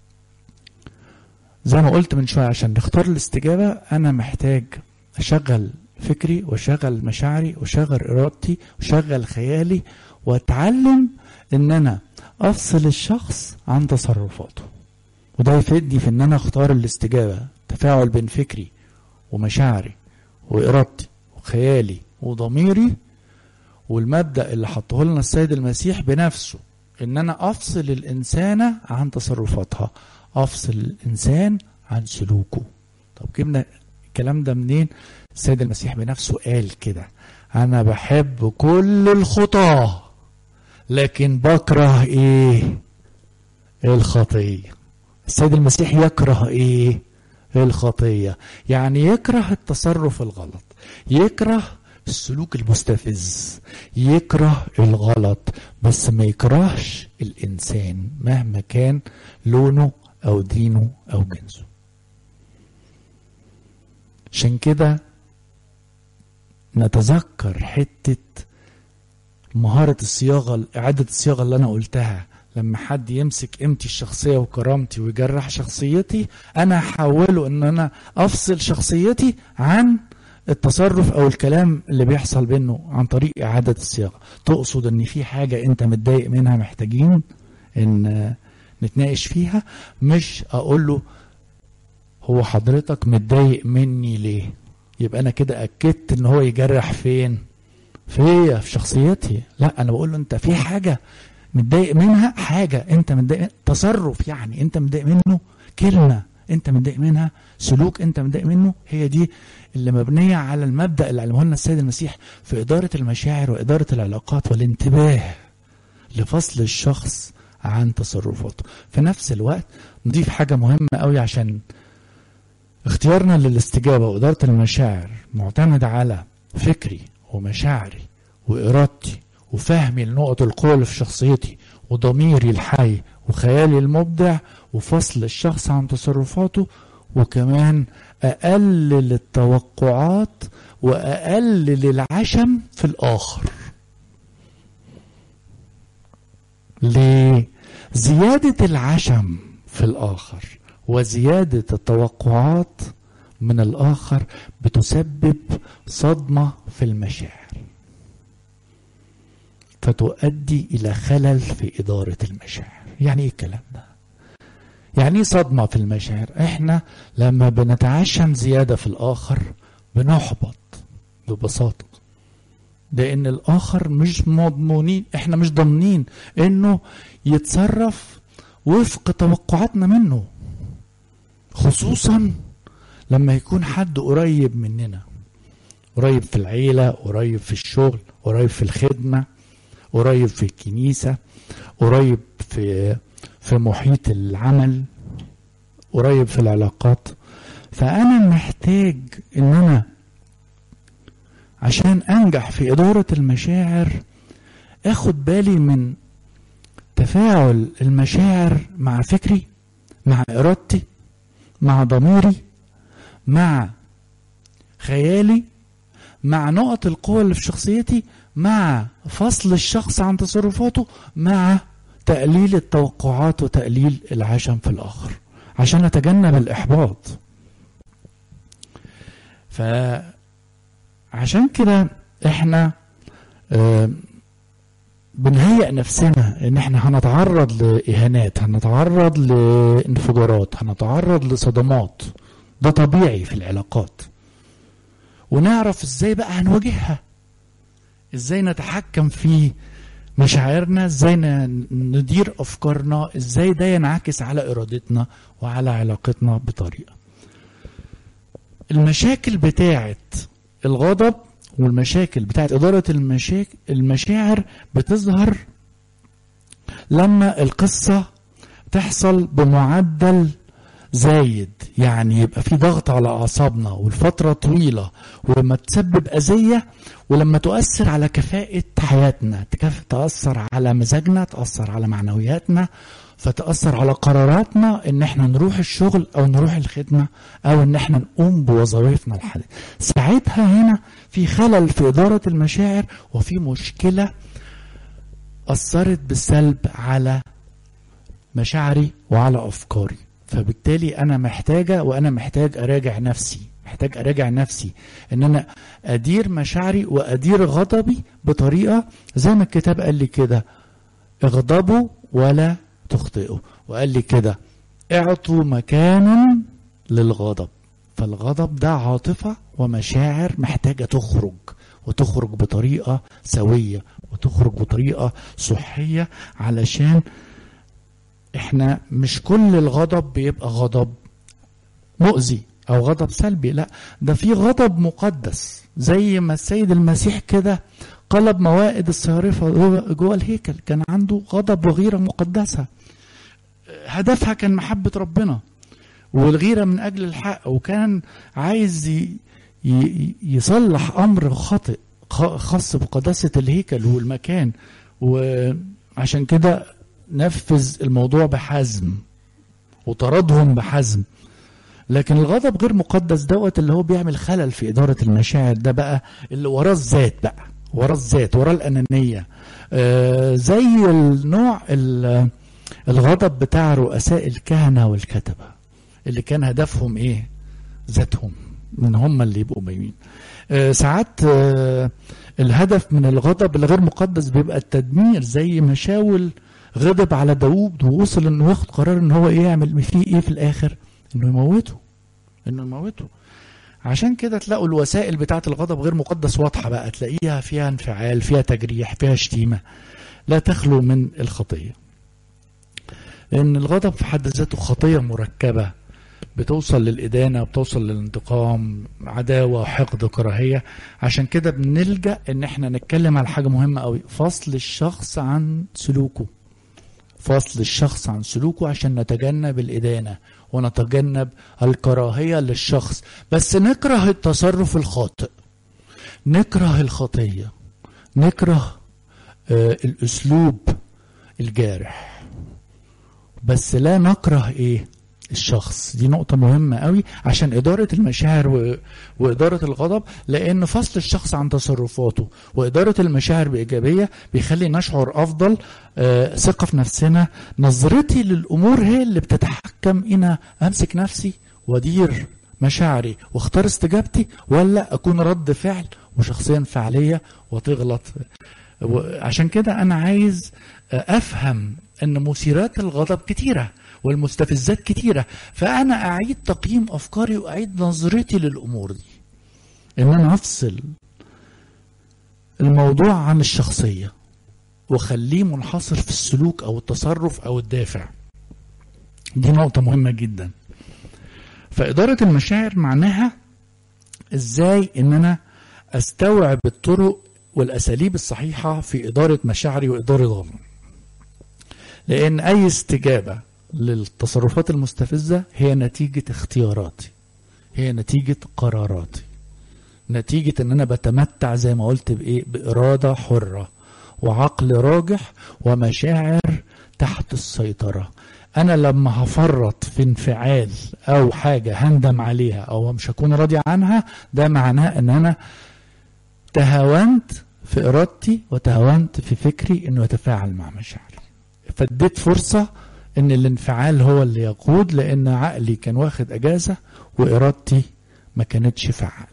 زي ما قلت من شوية عشان نختار الاستجابة انا محتاج اشغل فكري واشغل مشاعري واشغل ارادتي واشغل خيالي واتعلم ان انا افصل الشخص عن تصرفاته وده يفيدني في ان انا اختار الاستجابة تفاعل بين فكري ومشاعري وارادتي وخيالي وضميري والمبدأ اللي حطه لنا السيد المسيح بنفسه ان انا افصل الانسانة عن تصرفاتها افصل الانسان عن سلوكه طب جبنا الكلام ده منين السيد المسيح بنفسه قال كده انا بحب كل الخطاه لكن بكره ايه الخطيه السيد المسيح يكره ايه الخطيه يعني يكره التصرف الغلط يكره السلوك المستفز يكره الغلط بس ما يكرهش الانسان مهما كان لونه او دينه او جنسه عشان كده نتذكر حتة مهارة الصياغة إعادة الصياغة اللي أنا قلتها لما حد يمسك قيمتي الشخصية وكرامتي ويجرح شخصيتي أنا أحوله إن أنا أفصل شخصيتي عن التصرف أو الكلام اللي بيحصل بينه عن طريق إعادة الصياغة تقصد إن في حاجة أنت متضايق منها محتاجين إن نتناقش فيها مش أقول له هو حضرتك متضايق مني ليه يبقى انا كده اكدت ان هو يجرح فين فيا في شخصيتي لا انا بقول له انت في حاجه متضايق منها حاجه انت متضايق تصرف يعني انت متضايق منه كلمه انت متضايق منها سلوك انت متضايق منه هي دي اللي مبنيه على المبدا اللي علمه لنا السيد المسيح في اداره المشاعر واداره العلاقات والانتباه لفصل الشخص عن تصرفاته في نفس الوقت نضيف حاجه مهمه قوي عشان اختيارنا للاستجابة وإدارة المشاعر معتمد على فكري ومشاعري وإرادتي وفهمي لنقط القوة اللي في شخصيتي وضميري الحي وخيالي المبدع وفصل الشخص عن تصرفاته وكمان اقلل التوقعات واقلل العشم في الاخر ليه زياده العشم في الاخر وزياده التوقعات من الاخر بتسبب صدمه في المشاعر فتؤدي الى خلل في اداره المشاعر يعني ايه الكلام ده يعني ايه صدمه في المشاعر احنا لما بنتعشم زياده في الاخر بنحبط ببساطه لان الاخر مش مضمونين احنا مش ضامنين انه يتصرف وفق توقعاتنا منه خصوصا لما يكون حد قريب مننا قريب في العيله قريب في الشغل قريب في الخدمه قريب في الكنيسه قريب في في محيط العمل قريب في العلاقات فانا محتاج ان انا عشان انجح في اداره المشاعر اخد بالي من تفاعل المشاعر مع فكري مع ارادتي مع ضميري مع خيالي مع نقط القوة اللي في شخصيتي مع فصل الشخص عن تصرفاته مع تقليل التوقعات وتقليل العشم في الآخر عشان أتجنب الإحباط فعشان كده احنا آه بنهيئ نفسنا ان احنا هنتعرض لاهانات هنتعرض لانفجارات هنتعرض لصدمات ده طبيعي في العلاقات ونعرف ازاي بقى هنواجهها ازاي نتحكم في مشاعرنا ازاي ندير افكارنا ازاي ده ينعكس على ارادتنا وعلى علاقتنا بطريقه المشاكل بتاعه الغضب والمشاكل بتاعت إدارة المشاكل المشاعر بتظهر لما القصة تحصل بمعدل زايد يعني يبقى في ضغط على أعصابنا والفترة طويلة ولما تسبب أذية ولما تؤثر على كفاءة حياتنا تأثر على مزاجنا تأثر على معنوياتنا فتأثر على قراراتنا ان احنا نروح الشغل او نروح الخدمة او ان احنا نقوم بوظائفنا الحالية ساعتها هنا في خلل في ادارة المشاعر وفي مشكلة اثرت بالسلب على مشاعري وعلى افكاري فبالتالي انا محتاجة وانا محتاج اراجع نفسي محتاج اراجع نفسي ان انا ادير مشاعري وادير غضبي بطريقة زي ما الكتاب قال لي كده اغضبوا ولا تخطئوا وقال لي كده اعطوا مكانا للغضب فالغضب ده عاطفة ومشاعر محتاجة تخرج وتخرج بطريقة سوية وتخرج بطريقة صحية علشان احنا مش كل الغضب بيبقى غضب مؤذي او غضب سلبي لا ده في غضب مقدس زي ما السيد المسيح كده قلب موائد الصارفة جوه الهيكل كان عنده غضب وغيرة مقدسة هدفها كان محبة ربنا والغيرة من أجل الحق وكان عايز يصلح أمر خاطئ خاص بقداسة الهيكل والمكان وعشان كده نفذ الموضوع بحزم وطردهم بحزم لكن الغضب غير مقدس دوت اللي هو بيعمل خلل في إدارة المشاعر ده بقى اللي وراه الذات بقى وراه الذات وراه الأنانية آه زي النوع الغضب بتاع رؤساء الكهنة والكتبة اللي كان هدفهم ايه ذاتهم من هم اللي يبقوا ميمين آه ساعات آه الهدف من الغضب الغير مقدس بيبقى التدمير زي ما شاول غضب على داوود ووصل انه ياخد قرار ان هو ايه يعمل فيه ايه في الاخر انه يموته انه يموته عشان كده تلاقوا الوسائل بتاعه الغضب غير مقدس واضحه بقى تلاقيها فيها انفعال فيها تجريح فيها شتيمه لا تخلو من الخطيه لأن الغضب في حد ذاته خطية مركبة بتوصل للإدانة بتوصل للانتقام عداوة حقد كراهية عشان كده بنلجأ إن احنا نتكلم على حاجة مهمة قوي فصل الشخص عن سلوكه فصل الشخص عن سلوكه عشان نتجنب الإدانة ونتجنب الكراهية للشخص بس نكره التصرف الخاطئ نكره الخطية نكره آه الأسلوب الجارح بس لا نكره ايه الشخص دي نقطة مهمة قوي عشان إدارة المشاعر و... وإدارة الغضب لأن فصل الشخص عن تصرفاته وإدارة المشاعر بإيجابية بيخلي نشعر أفضل آه ثقة في نفسنا نظرتي للأمور هي اللي بتتحكم إن أمسك نفسي وأدير مشاعري واختار استجابتي ولا أكون رد فعل وشخصية انفعالية وتغلط عشان كده أنا عايز أفهم أن مثيرات الغضب كتيرة والمستفزات كتيرة فأنا أعيد تقييم أفكاري وأعيد نظرتي للأمور دي إن أنا أفصل الموضوع عن الشخصية وخليه منحصر في السلوك أو التصرف أو الدافع دي نقطة مهمة جدا فإدارة المشاعر معناها إزاي إن أنا أستوعب الطرق والأساليب الصحيحة في إدارة مشاعري وإدارة غضبي لأن أي استجابة للتصرفات المستفزة هي نتيجة اختياراتي هي نتيجة قراراتي نتيجة ان انا بتمتع زي ما قلت بايه بارادة حرة وعقل راجح ومشاعر تحت السيطرة انا لما هفرط في انفعال او حاجة هندم عليها او مش هكون راضي عنها ده معناه ان انا تهاونت في ارادتي وتهاونت في فكري انه يتفاعل مع مشاعري فاديت فرصة ان الانفعال هو اللي يقود لان عقلي كان واخد اجازة وارادتي ما كانتش فعال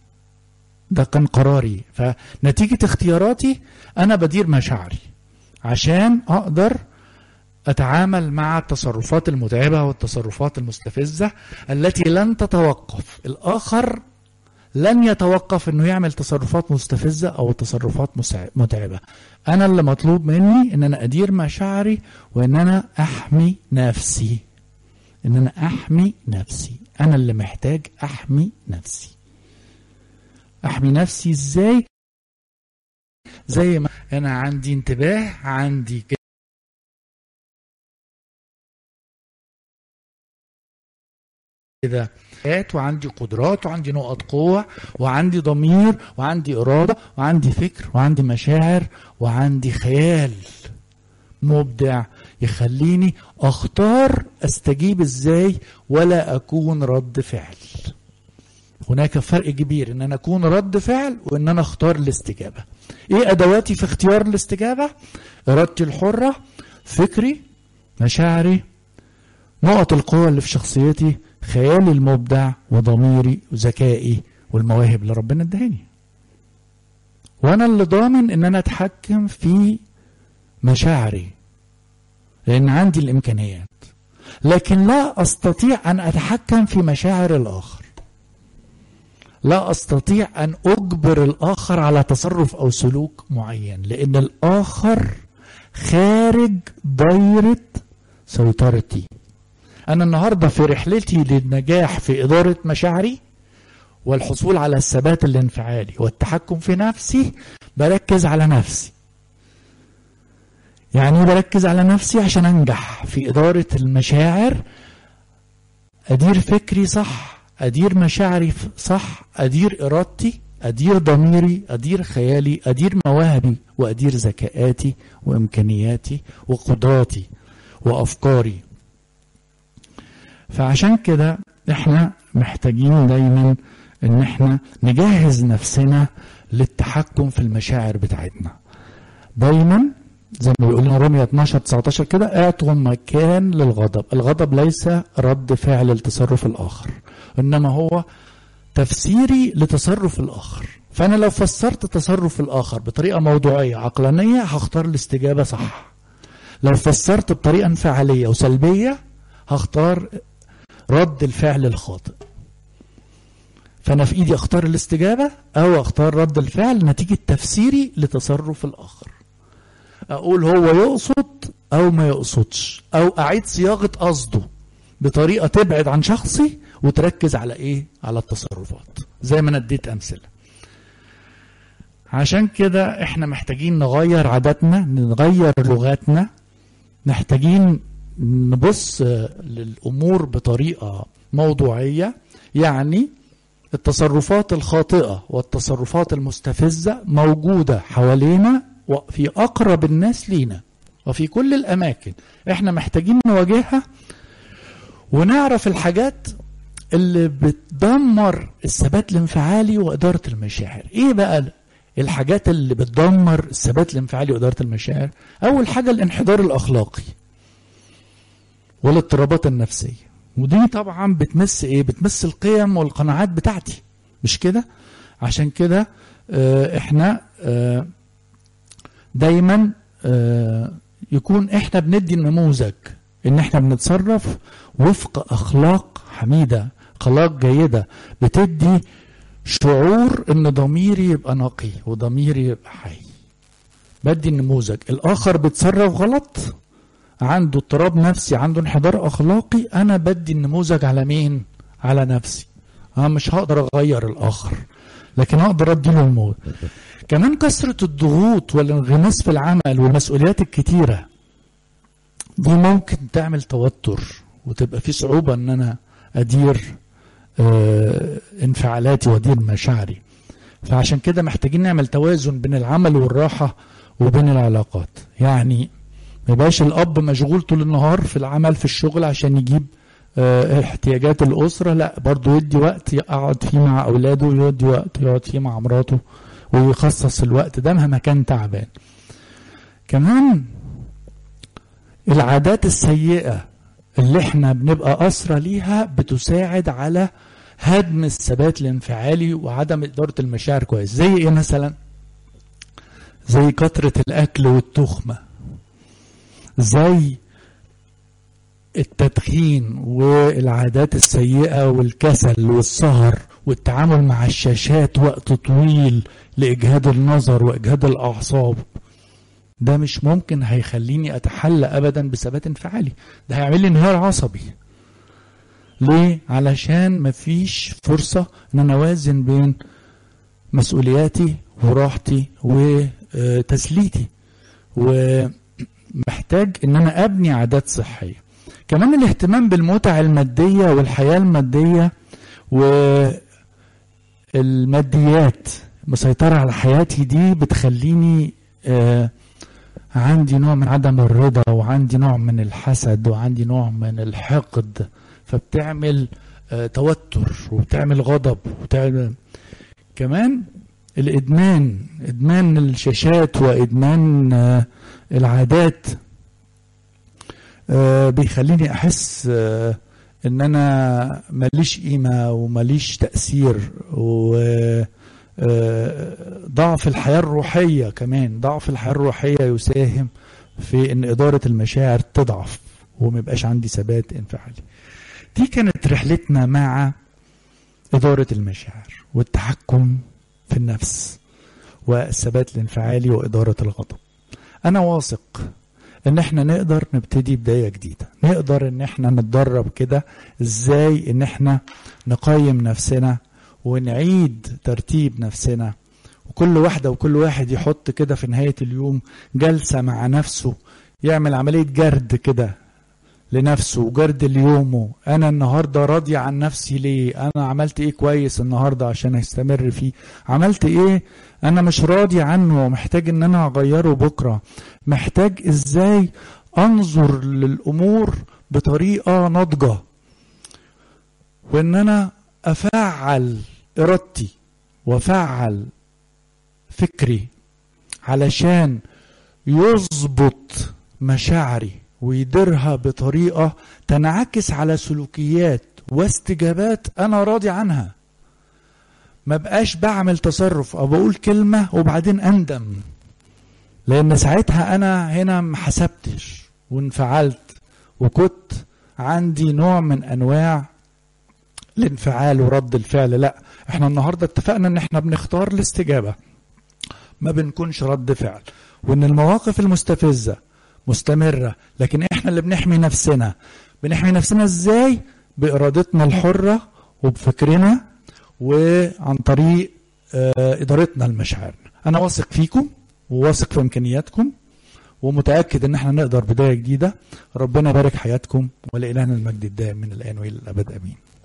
ده كان قراري فنتيجة اختياراتي انا بدير مشاعري عشان اقدر اتعامل مع التصرفات المتعبة والتصرفات المستفزة التي لن تتوقف الاخر لن يتوقف انه يعمل تصرفات مستفزة او تصرفات متعبة انا اللي مطلوب مني ان انا ادير مشاعري وان انا احمي نفسي ان انا احمي نفسي انا اللي محتاج احمي نفسي احمي نفسي ازاي زي ما انا عندي انتباه عندي كده وعندي قدرات وعندي نقط قوة وعندي ضمير وعندي إرادة وعندي فكر وعندي مشاعر وعندي خيال مبدع يخليني أختار أستجيب إزاي ولا أكون رد فعل هناك فرق كبير ان انا اكون رد فعل وان انا اختار الاستجابة ايه ادواتي في اختيار الاستجابة ارادتي الحرة فكري مشاعري نقط القوة اللي في شخصيتي خيالي المبدع وضميري وذكائي والمواهب اللي ربنا ادهاني وانا اللي ضامن ان انا اتحكم في مشاعري لان عندي الامكانيات لكن لا استطيع ان اتحكم في مشاعر الاخر لا استطيع ان اجبر الاخر على تصرف او سلوك معين لان الاخر خارج دايره سيطرتي أنا النهاردة في رحلتي للنجاح في إدارة مشاعري والحصول على الثبات الانفعالي والتحكم في نفسي بركز على نفسي يعني بركز على نفسي عشان أنجح في إدارة المشاعر أدير فكري صح أدير مشاعري صح أدير إرادتي أدير ضميري أدير خيالي أدير مواهبي وأدير ذكاءاتي وإمكانياتي وقدراتي وأفكاري فعشان كده احنا محتاجين دايما ان احنا نجهز نفسنا للتحكم في المشاعر بتاعتنا دايما زي ما بيقول لنا رومية 12 19 كده اعطوا مكان للغضب الغضب ليس رد فعل لتصرف الاخر انما هو تفسيري لتصرف الاخر فانا لو فسرت تصرف الاخر بطريقه موضوعيه عقلانيه هختار الاستجابه صح لو فسرت بطريقه انفعاليه وسلبيه هختار رد الفعل الخاطئ فانا في ايدي اختار الاستجابه او اختار رد الفعل نتيجه تفسيري لتصرف الاخر اقول هو يقصد او ما يقصدش او اعيد صياغه قصده بطريقه تبعد عن شخصي وتركز على ايه على التصرفات زي ما انا اديت امثله عشان كده احنا محتاجين نغير عاداتنا نغير لغاتنا محتاجين نبص للامور بطريقه موضوعيه يعني التصرفات الخاطئه والتصرفات المستفزه موجوده حوالينا وفي اقرب الناس لينا وفي كل الاماكن احنا محتاجين نواجهها ونعرف الحاجات اللي بتدمر الثبات الانفعالي واداره المشاعر ايه بقى الحاجات اللي بتدمر الثبات الانفعالي واداره المشاعر اول حاجه الانحدار الاخلاقي والاضطرابات النفسيه ودي طبعا بتمس ايه بتمس القيم والقناعات بتاعتي مش كده عشان كده اه احنا اه دايما اه يكون احنا بندي النموذج ان احنا بنتصرف وفق اخلاق حميده اخلاق جيده بتدي شعور ان ضميري يبقى نقي وضميري يبقى حي بدي النموذج الاخر بيتصرف غلط عنده اضطراب نفسي عنده انحدار اخلاقي انا بدي النموذج على مين على نفسي انا مش هقدر اغير الاخر لكن اقدر ادي له الموت كمان كثره الضغوط والانغماس في العمل والمسؤوليات الكتيره دي ممكن تعمل توتر وتبقى في صعوبه ان انا ادير آه انفعالاتي وادير مشاعري فعشان كده محتاجين نعمل توازن بين العمل والراحه وبين العلاقات يعني ما يبقاش الاب مشغول طول النهار في العمل في الشغل عشان يجيب اه احتياجات الاسره لا برضه يدي وقت يقعد فيه مع اولاده ويدي وقت يقعد فيه مع مراته ويخصص الوقت ده مهما كان تعبان كمان العادات السيئه اللي احنا بنبقى اسرى ليها بتساعد على هدم الثبات الانفعالي وعدم اداره المشاعر كويس زي ايه مثلا زي كثره الاكل والتخمه زي التدخين والعادات السيئة والكسل والسهر والتعامل مع الشاشات وقت طويل لإجهاد النظر وإجهاد الأعصاب ده مش ممكن هيخليني أتحلى أبدا بثبات انفعالي ده هيعمل لي انهيار عصبي ليه؟ علشان مفيش فرصة ان انا اوازن بين مسؤولياتي وراحتي وتسليتي و محتاج ان انا ابني عادات صحيه كمان الاهتمام بالمتع الماديه والحياه الماديه والماديات مسيطرة على حياتي دي بتخليني آه عندي نوع من عدم الرضا وعندي نوع من الحسد وعندي نوع من الحقد فبتعمل آه توتر وبتعمل غضب وبتعمل كمان الادمان ادمان الشاشات وادمان آه العادات آه بيخليني احس آه ان انا ماليش قيمه وماليش تاثير و ضعف الحياه الروحيه كمان ضعف الحياه الروحيه يساهم في ان اداره المشاعر تضعف وما يبقاش عندي ثبات انفعالي دي كانت رحلتنا مع اداره المشاعر والتحكم في النفس والثبات الانفعالي واداره الغضب انا واثق ان احنا نقدر نبتدي بدايه جديده نقدر ان احنا نتدرب كده ازاي ان احنا نقيم نفسنا ونعيد ترتيب نفسنا وكل واحدة وكل واحد يحط كده في نهاية اليوم جلسة مع نفسه يعمل عملية جرد كده لنفسه وجرد ليومه أنا النهاردة راضي عن نفسي ليه أنا عملت إيه كويس النهاردة عشان أستمر فيه عملت إيه أنا مش راضي عنه ومحتاج إن أنا أغيره بكرة محتاج إزاي أنظر للأمور بطريقة ناضجة وإن أنا افعل ارادتي وافعل فكري علشان يظبط مشاعري ويديرها بطريقه تنعكس على سلوكيات واستجابات انا راضي عنها ما بقاش بعمل تصرف او بقول كلمه وبعدين اندم لان ساعتها انا هنا ما حسبتش وانفعلت وكنت عندي نوع من انواع الانفعال ورد الفعل لا احنا النهارده اتفقنا ان احنا بنختار الاستجابه ما بنكونش رد فعل وان المواقف المستفزه مستمره لكن احنا اللي بنحمي نفسنا بنحمي نفسنا ازاي بارادتنا الحره وبفكرنا وعن طريق اه ادارتنا لمشاعرنا انا واثق فيكم وواثق في امكانياتكم ومتاكد ان احنا نقدر بدايه جديده ربنا يبارك حياتكم ولالهنا المجد الدائم من الان والى الابد امين